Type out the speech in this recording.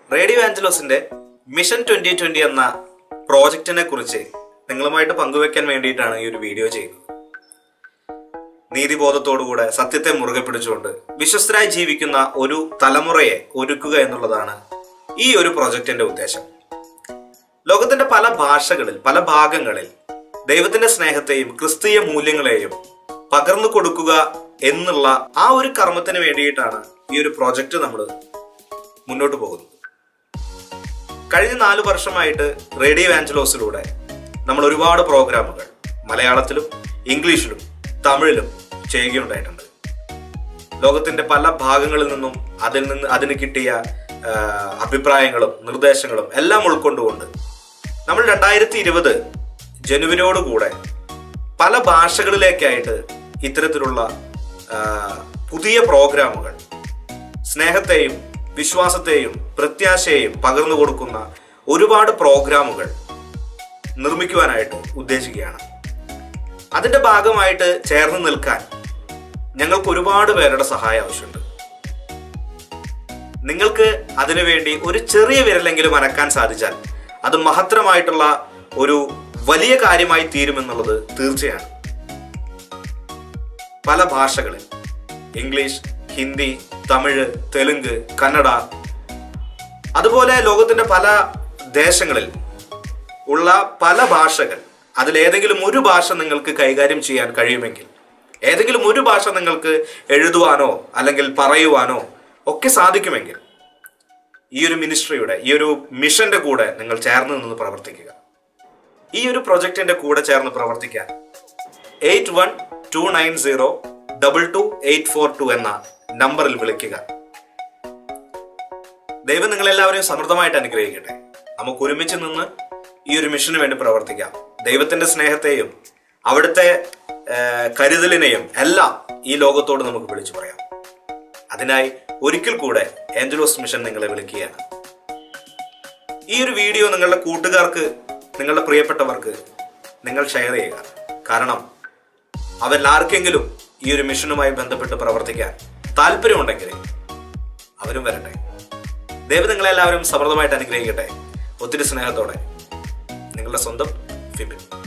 radio ആഞ്ചലോസിന്റെ mission twenty twenty എന്ന പ്രോജക്റ്റിനെ കുറിച്ച് നിങ്ങളുമായിട്ട് പങ്കുവെക്കാൻ വേണ്ടിയിട്ടാണ് ഈ ഒരു വീഡിയോ ചെയ്യുന്നത് നീതിബോധത്തോടുകൂടെ സത്യത്തെ മുറുകെ പിടിച്ചുകൊണ്ട് വിശ്വസ്തരായി ജീവിക്കുന്ന ഒരു തലമുറയെ ഒരുക്കുക എന്നുള്ളതാണ് ഈ ഒരു പ്രൊജക്ടിന്റെ ഉദ്ദേശം ലോകത്തിന്റെ പല ഭാഷകളിൽ പല ഭാഗങ്ങളിൽ ദൈവത്തിന്റെ സ്നേഹത്തെയും ക്രിസ്തീയ മൂല്യങ്ങളെയും പകർന്നു കൊടുക്കുക എന്നുള്ള ആ ഒരു കർമ്മത്തിന് വേണ്ടിയിട്ടാണ് ഈ ഒരു പ്രോജക്റ്റ് നമ്മൾ മുന്നോട്ട് പോകുന്നത് കഴിഞ്ഞ നാല് വർഷമായിട്ട് റേഡിയോ ആഞ്ചലോസിലൂടെ നമ്മൾ ഒരുപാട് പ്രോഗ്രാമുകൾ മലയാളത്തിലും ഇംഗ്ലീഷിലും തമിഴിലും ചെയ്യുകയുണ്ടായിട്ടുണ്ട് ലോകത്തിന്റെ പല ഭാഗങ്ങളിൽ നിന്നും അതിൽ നിന്ന് അതിന് കിട്ടിയ ആ, അഭിപ്രായങ്ങളും നിർദ്ദേശങ്ങളും എല്ലാം ഉൾക്കൊണ്ടുകൊണ്ട് നമ്മൾ രണ്ടായിരത്തി ഇരുപത് ജനുവരിയോടുകൂടെ പല ഭാഷകളിലേക്കായിട്ട് ഇത്തരത്തിലുള്ള ആ, പുതിയ പ്രോഗ്രാമുകൾ സ്നേഹത്തെയും വിശ്വാസത്തെയും പ്രത്യാശയെയും പകർന്നു കൊടുക്കുന്ന ഒരുപാട് പ്രോഗ്രാമുകൾ നിർമ്മിക്കുവാനായിട്ട് ഉദ്ദേശിക്കുകയാണ് അതിന്റെ ഭാഗമായിട്ട് ചേർന്ന് നിൽക്കാൻ ഞങ്ങൾക്ക് ഒരുപാട് പേരുടെ സഹായം ആവശ്യമുണ്ട് നിങ്ങൾക്ക് അതിനുവേണ്ടി ഒരു ചെറിയ വിരലെങ്കിലും അനക്കാൻ സാധിച്ചാൽ അത് മഹത്തരമായിട്ടുള്ള ഒരു വലിയ കാര്യമായി തീരുമെന്നുള്ളത് തീർച്ചയാണ് പല ഭാഷകളിൽ ഇംഗ്ലീഷ് ഹിന്ദി തമിഴ് തെലുങ്ക് കന്നഡ അതുപോലെ ലോകത്തിന്റെ പല ദേശങ്ങളിൽ ഉള്ള പല ഭാഷകൾ അതിലേതെങ്കിലും ഒരു ഭാഷ നിങ്ങൾക്ക് കൈകാര്യം ചെയ്യാൻ കഴിയുമെങ്കിൽ ഏതെങ്കിലും ഒരു ഭാഷ നിങ്ങൾക്ക് എഴുതുവാനോ അല്ലെങ്കിൽ പറയുവാനോ ഒക്കെ സാധിക്കുമെങ്കിൽ ഈ ഒരു മിനിസ്ട്രിയുടെ ഈ ഒരു മിഷന്റെ കൂടെ നിങ്ങൾ ചേർന്ന് നിന്ന് പ്രവർത്തിക്കുക ഈ ഒരു പ്രൊജക്ടിന്റെ കൂടെ ചേർന്ന് പ്രവർത്തിക്കാൻ eight one two nine zero double two eight four two എന്ന നമ്പറിൽ വിളിക്കുക ദൈവം നിങ്ങളെല്ലാവരെയും സമൃദ്ധമായിട്ട് അനുഗ്രഹിക്കട്ടെ നമുക്ക് ഒരുമിച്ച് നിന്ന് ഈ ഒരു മിഷന് വേണ്ടി പ്രവർത്തിക്കാം ദൈവത്തിന്റെ സ്നേഹത്തെയും അവിടുത്തെ ആ, കരുതലിനെയും എല്ലാം ഈ ലോകത്തോട് നമുക്ക് വിളിച്ചു പറയാം അതിനായി ഒരിക്കൽ കൂടെ ഏഞ്ചലോസ് മിഷൻ നിങ്ങളെ വിളിക്കുകയാണ് ഈ ഒരു വീഡിയോ നിങ്ങളുടെ കൂട്ടുകാർക്ക് നിങ്ങളുടെ പ്രിയപ്പെട്ടവർക്ക് നിങ്ങൾ ഷെയർ ചെയ്യുക കാരണം അവരിലാർക്കെങ്കിലും ഈ ഒരു മിഷനുമായി ബന്ധപ്പെട്ട് പ്രവർത്തിക്കാൻ താല്പര്യമുണ്ടെങ്കിൽ അവരും വരട്ടെ ദൈവം നിങ്ങളെല്ലാവരും സമൃദ്ധമായിട്ട് അനുഗ്രഹിക്കട്ടെ ഒത്തിരി സ്നേഹത്തോടെ നിങ്ങളുടെ സ്വന്തം ഫിബിൻ